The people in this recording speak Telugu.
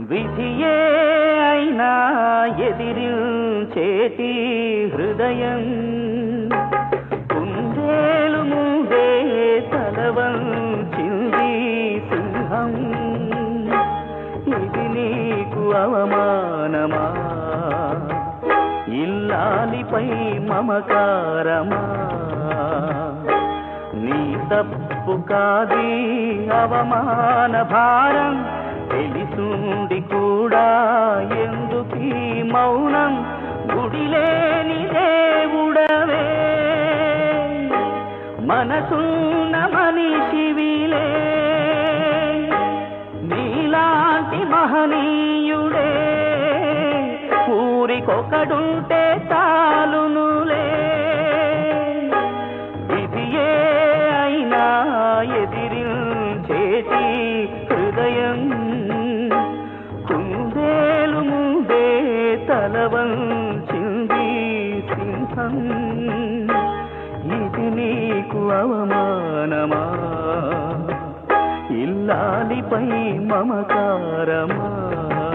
విధియే అయినా ఎదిరించేటి హృదయం కుందేలు ముందే తలవంచింది సింహం ఇది నీకు అవమానమా ఇల్లాలిపై మమకారమా నీ తప్పు కాది అవమాన భారం తెలిసుండి కూడా ఎందుకీ మౌనం గుడిలేని దేవుడవే మనసున్న మనిషివిలే నీలాంటి మహనీయుడే ఊరికొకడుంటే చాలునులే విధియే అయినా ఎదిరించేటి హృదయం కుందేలు ముందే తలవంచింది సింహం ఇది నీకు అవమానమా ఇల్లాలిపై మమకారమా